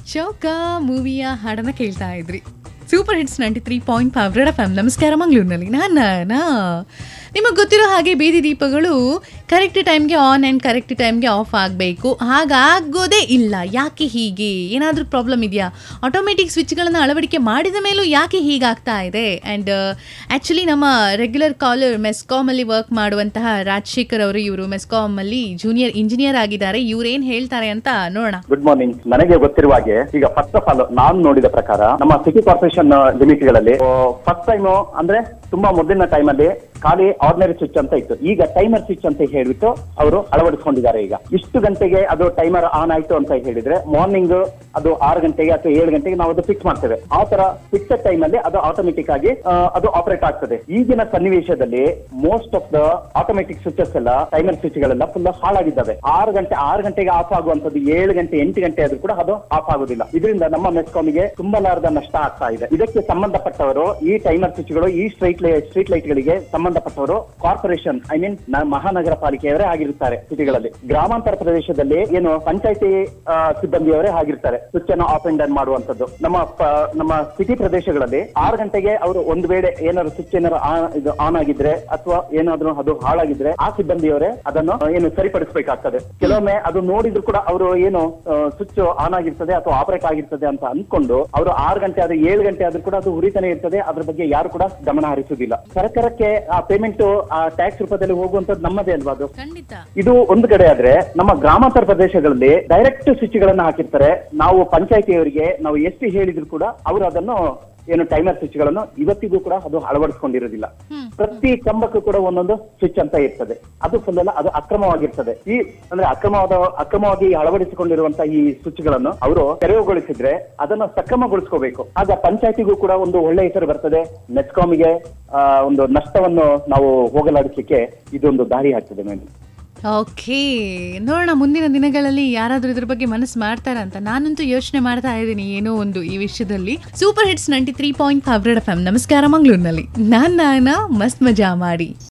ಚೌಕ ಮೂವಿಯ ಹಾಡನ್ನ ಕೇಳ್ತಾ ಇದ್ರಿ super hits ninety three point five red F M ನಮಸ್ಕಾರ ಮಂಗಳೂರಿನಲ್ಲಿ ನಾನು ನಾ ನಿಮಗೆ ಗೊತ್ತಿರೋ ಹಾಗೆ ಬೀದಿ ದೀಪಗಳು ಕರೆಕ್ಟ್ ಟೈಮ್ಗೆ ಆನ್ ಆ್ಯಂಡ್ ಕರೆಕ್ಟ್ ಟೈಮ್ಗೆ ಆಫ್ ಆಗಬೇಕು ಹಾಗಾಗೋದೇ ಇಲ್ಲ ಯಾಕೆ ಹೀಗೆ ಏನಾದರೂ ಪ್ರಾಬ್ಲಮ್ ಇದೆಯಾ ಆಟೋಮೆಟಿಕ್ ಸ್ವಿಚ್ಗಳನ್ನು ಅಳವಡಿಕೆ ಮಾಡಿದ ಮೇಲೂ ಯಾಕೆ ಹೀಗಾಗ್ತಾ ಇದೆ ಆ್ಯಂಡ್ ಆ್ಯಕ್ಚುಲಿ ನಮ್ಮ ರೆಗ್ಯುಲರ್ ಕಾಲರ್ ಮೆಸ್ಕಾಮಲ್ಲಿ ವರ್ಕ್ ಮಾಡುವಂತಹ ರಾಜಶೇಖರ್ ಅವರು ಇವರು ಮೆಸ್ಕಾಮಲ್ಲಿ ಜೂನಿಯರ್ ಇಂಜಿನಿಯರ್ ಆಗಿದ್ದಾರೆ ಇವ್ರೇನು ಹೇಳ್ತಾರೆ ಅಂತ ನೋಡೋಣ ಗುಡ್ ಮಾರ್ನಿಂಗ್ ನನಗೆ ಗೊತ್ತಿರುವ ಹಾಗೆ ಈಗ ಫಸ್ಟ್ ಆಫ್ ಆಲ್ ನಾನು ನೋಡಿದ ಪ್ರಕಾರ ನಮ್ಮ ಸಿಟಿ ಕಾರ್ಪೊರೇಷನ್ ಲಿಮಿಟ್ ಗಳಲ್ಲಿ ಫಸ್ಟ್ ಟೈಮ್ ಅಂದ್ರೆ ತುಂಬಾ ಮೊದಲಿನ ಟೈಮ್ ಅಲ್ಲಿ ಖಾಲಿ ಆರ್ಡಿನರಿ ಸ್ವಿಚ್ ಅಂತ ಇತ್ತು ಈಗ ಟೈಮರ್ ಸ್ವಿಚ್ ಅಂತ ಹೇಳ್ಬಿಟ್ಟು ಅವರು ಅಳವಡಿಸಿಕೊಂಡಿದ್ದಾರೆ ಈಗ ಇಷ್ಟು ಗಂಟೆಗೆ ಅದು ಟೈಮರ್ ಆನ್ ಆಯ್ತು ಅಂತ ಹೇಳಿದ್ರೆ ಮಾರ್ನಿಂಗ್ ಅದು ಆರು ಗಂಟೆಗೆ ಅಥವಾ ಏಳು ಗಂಟೆಗೆ ನಾವು ಅದು ಫಿಕ್ಸ್ ಮಾಡ್ತೇವೆ ಆ ತರ ಫಿಕ್ಸ್ಡ್ ಟೈಮ್ ಅಲ್ಲಿ ಅದು ಆಟೋಮೆಟಿಕ್ ಆಗಿ ಆ, ಅದು ಆಪರೇಟ್ ಆಗ್ತದೆ ಈಗಿನ ಸನ್ನಿವೇಶದಲ್ಲಿ most of the automatic switches ಎಲ್ಲ ಟೈಮರ್ ಸ್ವಿಚ್ ಗಳೆಲ್ಲ ಫುಲ್ ಹಾಳಾಗಿದ್ದಾವೆ ಆರು ಗಂಟೆ ಆರು ಗಂಟೆಗೆ ಆಫ್ ಆಗುವಂತದ್ದು ಏಳು ಗಂಟೆ ಎಂಟು ಗಂಟೆ ಆದ್ರೂ ಕೂಡ ಅದು ಆಫ್ ಆಗುದಿಲ್ಲ ಇದರಿಂದ ನಮ್ಮ ಮೆಸ್ಕಾಮಿಗೆ ತುಂಬಲಾರದ ನಷ್ಟ ಆಗ್ತಾ ಇದೆ ಇದಕ್ಕೆ ಸಂಬಂಧಪಟ್ಟವರು ಈ ಟೈಮರ್ ಸ್ವಿಚ್ಗಳು ಈ ಸ್ಟ್ರೈಟ್ ಸ್ಟ್ರೀಟ್ ಲೈಟ್ ಗಳಿಗೆ ಸಂಬಂಧಪಟ್ಟವರು ಕಾರ್ಪೊರೇಷನ್ ಐ ಮೀನ್ ಮಹಾನಗರ ಪಾಲಿಕೆಯವರೇ ಆಗಿರುತ್ತಾರೆ ಸಿಟಿಗಳಲ್ಲಿ ಗ್ರಾಮಾಂತರ ಪ್ರದೇಶದಲ್ಲಿ ಏನು ಪಂಚಾಯತಿ ಸಿಬ್ಬಂದಿಯವರೇ ಆಗಿರ್ತಾರೆ ಸ್ವಿಚ್ ಅನ್ನು ಆಫ್ ಅಂಡ್ ಆನ್ ಮಾಡುವಂತದ್ದು ನಮ್ಮ ಪ- ನಮ್ಮ ಸಿಟಿ ಪ್ರದೇಶಗಳಲ್ಲಿ ಆರು ಗಂಟೆಗೆ ಅವರು ಒಂದು ವೇಳೆ ಏನಾದ್ರು ಸ್ವಿಚ್ ಏನಾದ್ರು ಆನ್- ಇದು ಆನ್ ಆಗಿದ್ರೆ ಅಥವಾ ಏನಾದ್ರು ಅದು ಹಾಳಾಗಿದ್ರೆ ಆ ಸಿಬ್ಬಂದಿಯವರೇ ಅದನ್ನು ಆ, ಏನು ಸರಿಪಡಿಸಬೇಕಾಗ್ತದೆ ಕೆಲವೊಮ್ಮೆ ಅದು ನೋಡಿದ್ರು ಕೂಡ ಅವರು ಏನು ಸ್ವಿಚ್ ಆನ್ ಆಗಿರ್ತದೆ ಅಥವಾ ಆಪರೇಟ್ ಆಗಿರ್ತದೆ ಅಂತ ಅನ್ಕೊಂಡು ಅವರು ಆರು ಗಂಟೆ ಆದ್ರೆ ಏಳು ಗಂಟೆ ಆದ್ರೂ ಕೂಡ ಅದು ಉರಿತಾನೆ ಇರ್ತದೆ ಅದ್ರ ಬಗ್ಗೆ ಯಾರು ಕೂಡ ಗಮನ ಹರಿಸುವುದಿಲ್ಲ ಸರ್ಕಾರಕ್ಕೆ ಆ ಪೇಮೆಂಟ್ ಆ ಟ್ಯಾಕ್ಸ್ ರೂಪದಲ್ಲಿ ಹೋಗುವಂತದ್ದು ನಮ್ಮದೇ ಅಲ್ವಾ ಅದು ಖಂಡಿತ ಇದು ಒಂದು ಕಡೆ ಆದ್ರೆ ನಮ್ಮ ಗ್ರಾಮಾಂತರ ಪ್ರದೇಶಗಳಲ್ಲಿ ಡೈರೆಕ್ಟ್ ಸ್ವಿಚ್ ಗಳನ್ನ ಹಾಕಿರ್ತಾರೆ ನಾವು ಪಂಚಾಯತಿಯವರಿಗೆ ನಾವು ಎಷ್ಟು ಹೇಳಿದ್ರು ಕೂಡ ಅವರು ಅದನ್ನು ಏನು ಟೈಮರ್ ಸ್ವಿಚ್ ಗಳನ್ನು ಇವತ್ತಿಗೂ ಕೂಡ ಅದು ಅಳವಡಿಸಿಕೊಂಡಿರೋದಿಲ್ಲ ಪ್ರತಿ ಕಂಬಕ್ಕೂ ಕೂಡ ಒಂದೊಂದು ಸ್ವಿಚ್ ಅಂತ ಇರ್ತದೆ ಅದು ಫುಲ್ ಎಲ್ಲ ಅದು ಅಕ್ರಮವಾಗಿರ್ತದೆ ಈ ಅಂದ್ರೆ ಅಕ್ರಮವಾದ ಅಕ್ರಮವಾಗಿ ಅಳವಡಿಸಿಕೊಂಡಿರುವಂತಹ ಈ ಸ್ವಿಚ್ ಗಳನ್ನು ಅವರು ತೆರವುಗೊಳಿಸಿದ್ರೆ ಅದನ್ನು ಸಕ್ರಮಗೊಳಿಸ್ಕೋಬೇಕು ಆಗ ಪಂಚಾಯತಿಗೂ ಕೂಡ ಒಂದು ಒಳ್ಳೆ ಹೆಸರು ಬರ್ತದೆ ನೆಸ್ಕಾಮಿಗೆ ಆ, ಒಂದು ನಷ್ಟವನ್ನು ನಾವು ಹೋಗಲಾಡಿಸಲಿಕ್ಕೆ ಇದೊಂದು ದಾರಿ ಆಗ್ತದೆ ಮೇಡಮ್ ಓಕೆ ನೋಡೋಣ ಮುಂದಿನ ದಿನಗಳಲ್ಲಿ ಯಾರಾದರೂ ಇದ್ರ ಬಗ್ಗೆ ಮನಸ್ಸು ಮಾಡ್ತಾರ ಅಂತ ನಾನಂತೂ ಯೋಚನೆ ಮಾಡ್ತಾ ಇದ್ದೀನಿ ಏನೋ ಒಂದು ಈ ವಿಷಯದಲ್ಲಿ super hits ninety three point five red F M ನಮಸ್ಕಾರ ಮಂಗಳೂರಿನಲ್ಲಿ ನಾನು ನಾನ ಮಸ್ತ್ ಮಜಾ ಮಾಡಿ